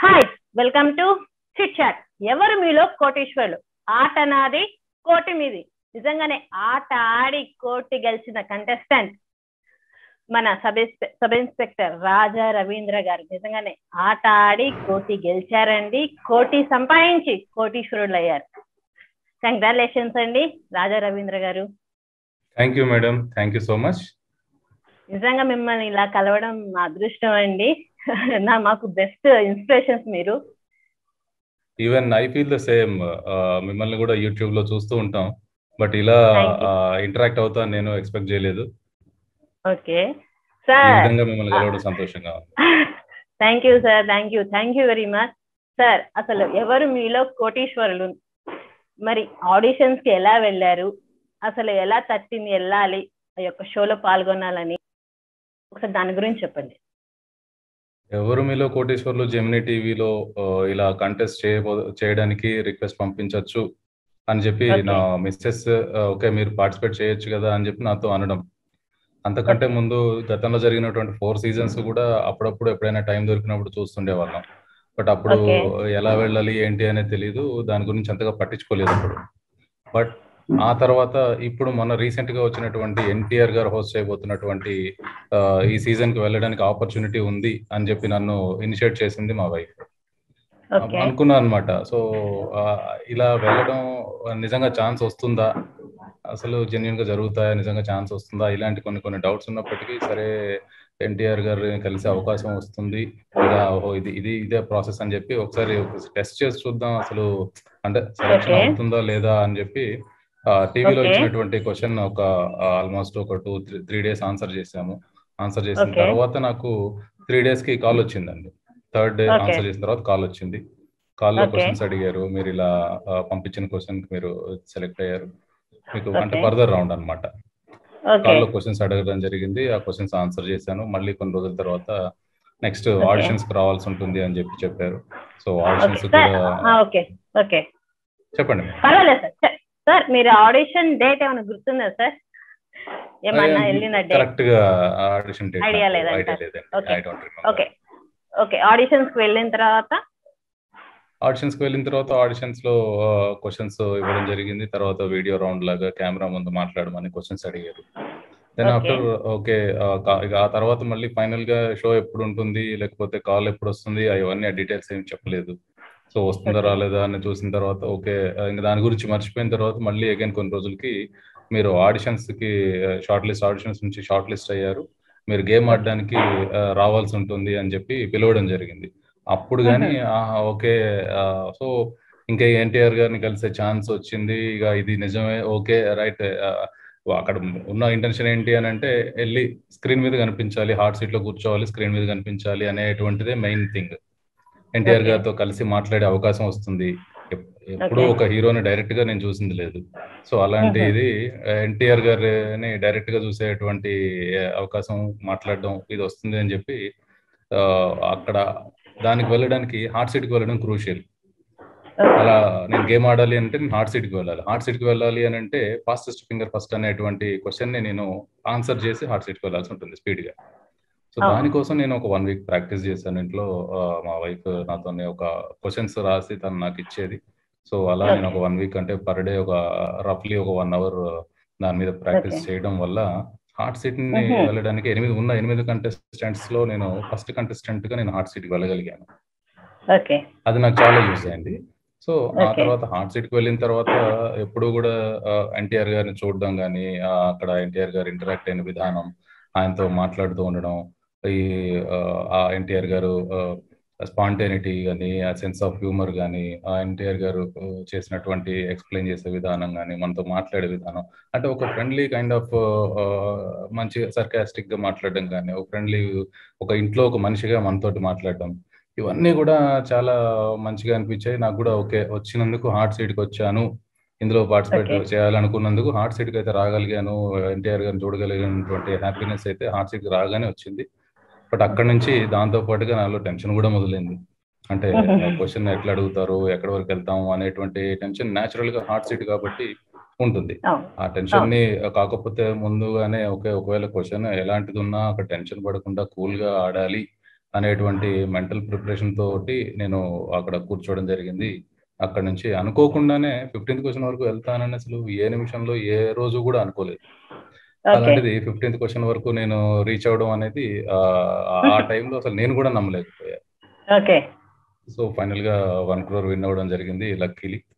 Hi welcome to chit chat Evaru Meelo కోటీశ్వరులు ఆట నాది కోటి మీది నిజంగానే ఆట ఆడి కోటి గెలిచిన కంటెస్టెంట్ మన సబ్ ఇన్స్పె- సబ్ ఇన్స్పెక్టర్ రాజా రవీంద్ర గారు నిజంగానే ఆట ఆడి కోటి గెలిచారండి కోటి సంపాదించి కోటీశ్వరులు అయ్యారు కంగ్రాచులేషన్స్ అండి Raja Ravindra garu thank you madam thank you so much నిజంగా మిమ్మల్ని ఇలా కలవడం మా అదృష్టం అండి నా మాకు బెస్ట్ ఇన్స్పిరేషన్స్ మీరు even I feel the same మిమ్మల్ని కూడా యూట్యూబ్ లో చూస్తూ ఉంటాం బట్ ఇలా Thank you. ఇంటరాక్ట్ అవుతా నేను ఎక్స్పెక్ట్ చేయలేదు ఓకే ఈ సార్ విధంగా మిమ్మల్ని కలవడం సంతోషంగా ఉంది thank you sir thank you thank you very much sir అసలు ఎవరు మీలో కోటీశ్వరులు మరి ఆడిషన్స్ కి ఎలా వెళ్ళారు అసలు ఎలా తట్టింది వెళ్ళాలి ఆ యొక్క షోలో పాల్గొనాలని ఒకసారి దాని గురించి చెప్పండి ఎవరు మీలో కోటేశ్వర్లు జెమినీ టీవీలో ఇలా కంటెస్ట్ చేయబో చేయడానికి రిక్వెస్ట్ పంపించవచ్చు అని చెప్పి Okay. నా మిస్సెస్ ఓకే మీరు పార్టిసిపేట్ చేయొచ్చు కదా అని చెప్పి నాతో అనడం అంతకంటే ముందు గతంలో జరిగినటువంటి ఫోర్ సీజన్స్ కూడా అప్పుడప్పుడు ఎప్పుడైనా టైం దొరికినప్పుడు చూస్తుండే వాళ్ళం బట్ అప్పుడు Okay. ఎలా వెళ్ళాలి ఏంటి అనేది తెలియదు దాని గురించి అంతగా పట్టించుకోలేదు అప్పుడు బట్ ఆ తర్వాత ఇప్పుడు మొన్న రీసెంట్ గా వచ్చినటువంటి ఎన్టీఆర్ గారు హోస్ట్ చేయబోతున్నటువంటి ఆ, ఈ సీజన్ కి వెళ్ళడానికి ఆపర్చునిటీ ఉంది అని చెప్పి నన్ను ఇనిషియేట్ చేసింది మా వైఫ్ ఓకే అనుకున్నాను అనమాట సో ఇలా వెళ్ళడం నిజంగా ఛాన్స్ వస్తుందా అసలు జెన్యున్ గా జరుగుతాయా నిజంగా ఛాన్స్ వస్తుందా ఇలాంటి కొన్ని కొన్ని డౌట్స్ ఉన్నప్పటికీ సరే ఎన్టీఆర్ గారిని కలిసే అవకాశం వస్తుంది ఇలా ఓహో ఇది ఇది ఇదే ప్రాసెస్ అని చెప్పి ఒకసారి టెస్ట్ చేసి చూద్దాం అసలు అంటే సెలక్షన్ Okay. అవుతుందా లేదా అని చెప్పి టీవీలో Okay. ఇచ్చినటువంటి క్వశ్చన్ ఒక ఆల్మోస్ట్ ఒక two three three days answer చేసాము ఆన్సర్ చేసిన Okay. తర్వాత నాకు త్రీ డేస్ కి కాల్ వచ్చిందండి థర్డ్ డే Okay. ఆన్సర్ చేసిన తర్వాత కాల్ వచ్చింది కాల్ లో Okay. క్వశ్చన్స్ అడిగారు మీరు ఇలా ఆ, పంపించిన క్వశ్చన్ కి మీరు సెలెక్ట్ అయ్యారు మీకు అంటే Okay. ఫర్దర్ రౌండ్ అన్నమాట ఓకే కాల్ లో క్వశ్చన్స్ అడగడం జరిగింది ఆ క్వశ్చన్స్ ఆన్సర్ చేశాను మళ్ళీ కొన్ని రోజుల తర్వాత నెక్స్ట్ Okay. ఆడిషన్స్ కి రావాల్సి ఉంటుంది అని చెప్పి చెప్పారు సో ఓకే ఆడిషన్స్ సార్ కూడా ఓకే ఓకే చెప్పండి పర్వాలేదు సార్ సార్ సార్ మీరు ఆడిషన్ డేట్ ఏమైనా గుర్తుందా సార్ ఏమన్నా వెళ్ళిన డేట్ కరెక్ట్ గా ఆడిషన్ డేట్ Idea లేదంట. ఐడియా లేదండి Okay. I don't remember okay okay auditions కి వెళ్ళిన తర్వాత ఆడిషన్స్ కి వెళ్ళిన తర్వాత ఆడిషన్స్ లో క్వశ్చన్స్ ఇవ్వడం జరిగింది తర్వాత వీడియో రౌండ్ లాగా కెమెరా ముందు మాట్లాడమని క్వశ్చన్స్ అడిగారు దెన్ Okay. ఆఫ్టర్ ఓకే ఇక ఆ తర్వాత మళ్ళీ ఫైనల్ గా షో ఎప్పుడు ఉంటుంది లేకపోతే కాల్ ఎప్పుడు వస్తుంది అవన్నీ ఆ డీటెయిల్స్ ఏం చెప్పలేదు సో వస్తుందా Okay. రాలేదా అని చూసిన తర్వాత ఓకే ఇంకా దాని గురించి మర్చిపోయిన తర్వాత మళ్ళీ అగైన్ కొన్ని రోజులకి మీరు ఆడిషన్స్ కి షార్ట్ లిస్ట్ ఆడిషన్స్ నుంచి షార్ట్ లిస్ట్ అయ్యారు మీరు గేమ్ ఆడడానికి ఆ, రావాల్సి ఉంటుంది అని చెప్పి పిలవడం జరిగింది అప్పుడు కానీ ఓకే సో ఇంకా ఎన్టీఆర్ గారిని కలిసే ఛాన్స్ వచ్చింది ఇక ఇది నిజమే ఓకే రైట్ అక్కడ ఉన్న ఇంటెన్షన్ ఏంటి అని అంటే వెళ్ళి స్క్రీన్ మీద కనిపించాలి హార్ట్ సీట్ లో కూర్చోవాలి స్క్రీన్ మీద కనిపించాలి అనేటువంటిదే మెయిన్ థింగ్ ఎన్టీఆర్ Okay. గారితో కలిసి మాట్లాడే అవకాశం వస్తుంది ఎప్- ఎప్పుడూ Okay. ఒక హీరోని డైరెక్ట్ గా నేను చూసింది లేదు సో అలాంటి Mhm. ఇది ఎన్టీఆర్ గారిని డైరెక్ట్ గా చూసేటువంటి అవకాశం మాట్లాడడం ఇది వస్తుంది అని చెప్పి ఆ, అక్కడ దానికి వెళ్ళడానికి హార్ట్ సీట్ కి వెళ్ళడం క్రూషియల్ అలా నేను గేమ్ ఆడాలి అంటే నేను హార్ట్ సీట్ కి వెళ్ళాలి హార్ట్ సీట్ కి వెళ్ళాలి అని అంటే ఫాస్టెస్ట్ ఫింగర్ ఫస్ట్ అనేటువంటి క్వశ్చన్ ని నేను ఆన్సర్ చేసి హార్ట్ సీట్ కి వెళ్ళాల్సి ఉంటుంది స్పీడ్ గా సో అవును. దానికోసం నేను ఒక వన్ వీక్ ప్రాక్టీస్ చేశాను ఇంట్లో ఆ, మా వైఫ్ నాతో ఒక క్వశ్చన్స్ రాసి తను నాకు ఇచ్చేది సో అలా నేను ఒక వన్ వీక్ అంటే పర్ డే ఒక రఫ్లీ ఒక వన్ అవర్ దాని మీద ప్రాక్టీస్ Okay. చేయడం చేయడం వల్ల హార్ట్ సీట్ ని Mhm. వెళ్ళడానికి ఎనిమిది ఉన్న ఎనిమిది కంటెస్టెంట్స్ లో నేను ఫస్ట్ కంటెస్టెంట్ గా నేను హార్ట్ సీట్ కి వెళ్ళగలిగాను ఓకే అది నాకు చాలా యూజ్ అయింది సో ఆ Okay. తర్వాత హార్ట్ సీట్ కి వెళ్ళిన తర్వాత ఎప్పుడు కూడా ఎన్టీఆర్ గారిని చూడడం కానీ అక్కడ ఎన్టీఆర్ గారు ఇంటరాక్ట్ అయిన విధానం ఆయనతో మాట్లాడుతూ ఉండడం ఈ ఆ, ఆ ఎన్టీఆర్ గారు స్పాంటేనిటీ కానీ ఆ సెన్స్ ఆఫ్ హ్యూమర్ కానీ ఆ ఎన్టీఆర్ గారు ఆ, చేసినటువంటి ఎక్స్ప్లెయిన్ చేసే విధానం కానీ మనతో మాట్లాడే విధానం అంటే ఒక ఫ్రెండ్లీ కైండ్ ఆఫ్ మంచి సర్కాస్టిక్ గా మాట్లాడడం కానీ ఒక ఫ్రెండ్లీ ఒక ఇంట్లో ఒక మనిషిగా మనతోటి మాట్లాడడం ఇవన్నీ కూడా చాలా మంచిగా అనిపించాయి నాకు కూడా ఓకే వచ్చినందుకు హార్ట్ సీట్కి వచ్చాను ఇందులో పార్టిసిపేట్ Okay. చేయాలనుకున్నందుకు హార్ట్ సీట్కి అయితే రాగలిగాను ఎన్టీఆర్ గారిని చూడగలిగినటువంటి హ్యాపీనెస్ అయితే హార్ట్ సీట్కి రాగానే వచ్చింది బట్ అక్కడ నుంచి దాంతో పాటుగా నాలో టెన్షన్ కూడా మొదలైంది అంటే Mhm. క్వశ్చన్ ఎట్లా అడుగుతారు ఎక్కడి వరకు వెళ్తాము అనేటువంటి టెన్షన్ న్యాచురల్ గా హార్ట్ సీట్ కాబట్టి ఉంటుంది అవును ఆ టెన్షన్ ని కాకపోతే ముందుగానే ఒకే ఒకవేళ క్వశ్చన్ ఎలాంటిది ఉన్నా అక్కడ టెన్షన్ పడకుండా కూల్ గా ఆడాలి అనేటువంటి మెంటల్ ప్రిపరేషన్ తోటి నేను అక్కడ కూర్చోవడం జరిగింది అక్కడ నుంచి అనుకోకుండానే ఫిఫ్టీన్త్ క్వశ్చన్ వరకు వెళ్తానని అసలు ఏ నిమిషంలో ఏ రోజు కూడా అనుకోలేదు అలాంటిది ఫిఫ్టీన్త్ క్వశ్చన్ వరకు నేను రీచ్ అవడం అనేది ఆ టైంలో అసలు నేను కూడా నమ్మలేకపోయా ఓకే సో ఫైనల్ గా వన్ క్రోర్ విన్ అవ్వడం జరిగింది లక్కీలీ